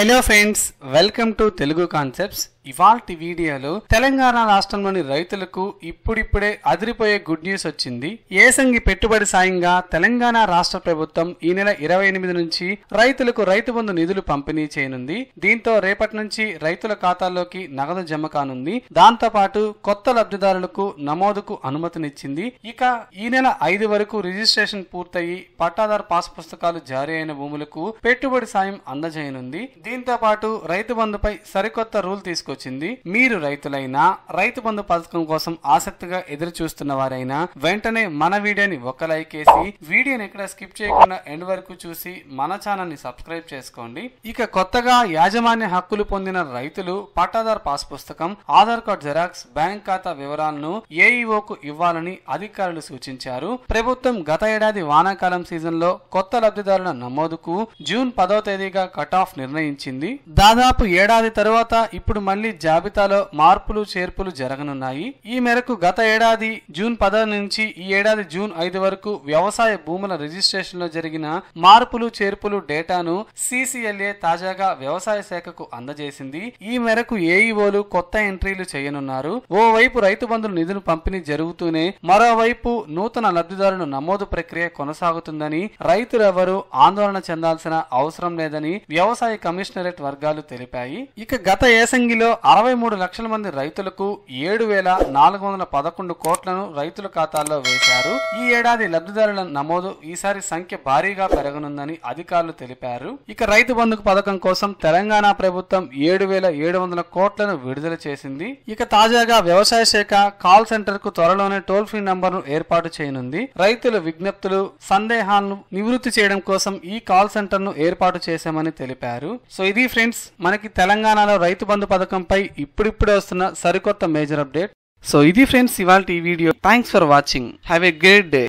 hello friends welcome to Telugu concepts ఇవాల్టి వీడియోలో తెలంగాణ రాష్ట్రంలోని రైతులకు ఇప్పుడిప్పుడే అదిరిపోయే గుడ్ న్యూస్ వచ్చింది ఏసంగి పెట్టుబడి సాయంగా తెలంగాణ రాష్ట్ర ప్రభుత్వం ఈ నెల ఇరవై ఎనిమిది నుంచి రైతులకు రైతు బంధు నిధులు పంపిణీ చేయనుంది దీంతో రేపటి నుంచి రైతుల ఖాతాల్లోకి నగదు జమ కానుంది దాంతో పాటు కొత్త లబ్ధిదారులకు నమోదుకు అనుమతినిచ్చింది ఇక ఈ నెల ఐదు వరకు రిజిస్ట్రేషన్ పూర్తయి పట్టాదారు పాస్ పుస్తకాలు జారీ అయిన భూములకు పెట్టుబడి సాయం అందజేయనుంది దీంతో పాటు రైతు బంధుపై సరికొత్త రూల్ తీసుకొచ్చింది మీరు రైతులైనా రైతు బంధు పథకం కోసం ఆసక్తిగా ఎదురు చూస్తున్న వారైనా వెంటనే మన వీడియోని ఒక లైక్ వేసి వీడియోని ఎక్కడ స్కిప్ చేయకుండా ఎండ్ వరకు చూసి మన ఛానల్ ని సబ్స్క్రైబ్ చేసుకోండి ఇక కొత్తగా యాజమాన్య హక్కులు పొందిన రైతులు పట్టాదార్ పాస్ పుస్తకం ఆధార్ కార్డ్ జెరాక్స్ బ్యాంక్ ఖాతా వివరాలను ఏఈఓకు ఇవ్వాలని అధికారులు సూచించారు ప్రభుత్వం గత ఏడాది వానాకాలం సీజన్ లో కొత్త లబ్ధిదారుల నమోదుకు జూన్ పదో తేదీగా కట్ ఆఫ్ నిర్ణయించింది దాదాపు ఏడాది తరువాత ఇప్పుడు మళ్లీ జాబితాలో మార్పులు చేర్పులు జరగనున్నాయి ఈ మేరకు గత ఏడాది జూన్ పదో నుంచి ఈ ఏడాది జూన్ ఐదు వరకు వ్యవసాయ భూముల రిజిస్ట్రేషన్ లో జరిగిన మార్పులు చేర్పులు డేటాను సిసిఎల్ఏ తాజాగా వ్యవసాయ శాఖకు అందజేసింది ఈ మేరకు ఏఈఓలు కొత్త ఎంట్రీలు చేయనున్నారు ఓవైపు రైతు బంధుల నిధులు పంపిణీ జరుగుతూనే మరోవైపు నూతన లబ్ధిదారుల నమోదు ప్రక్రియ కొనసాగుతుందని రైతులెవరూ ఆందోళన చెందాల్సిన అవసరం లేదని వ్యవసాయ కమిషనరేట్ వర్గాలు తెలిపాయి ఇక గత ఏసంగిలో అరవై మూడు లక్షల మంది రైతులకు ఏడు వేల నాలుగు వందల పదకొండు కోట్లను రైతుల ఖాతాల్లో వేశారు ఈ ఏడాది లబ్ధిదారుల నమోదు ఈసారి సంఖ్య భారీగా పెరగనుందని అధికారులు తెలిపారు ఇక రైతు బంధుకు పథకం కోసం తెలంగాణ ప్రభుత్వం ఏడు వేల ఏడు వందల కోట్లను విడుదల చేసింది ఇక తాజాగా వ్యవసాయ శాఖ కాల్ సెంటర్ కు త్వరలోనే టోల్ ఫ్రీ నంబర్ ను ఏర్పాటు చేయనుంది రైతుల విజ్ఞప్తులు సందేహాలను నివృత్తి చేయడం కోసం ఈ కాల్ సెంటర్ ను ఏర్పాటు చేశామని తెలిపారు సో ఇది ఫ్రెండ్స్ మనకి తెలంగాణలో రైతు బంధు పథకంపై ఇప్పుడిప్పుడే వస్తున్న సరికొత్త మేజర్ అప్డేట్ సో ఇది ఫ్రెండ్స్ ఇవాళ ఈ video thanks for watching have a great day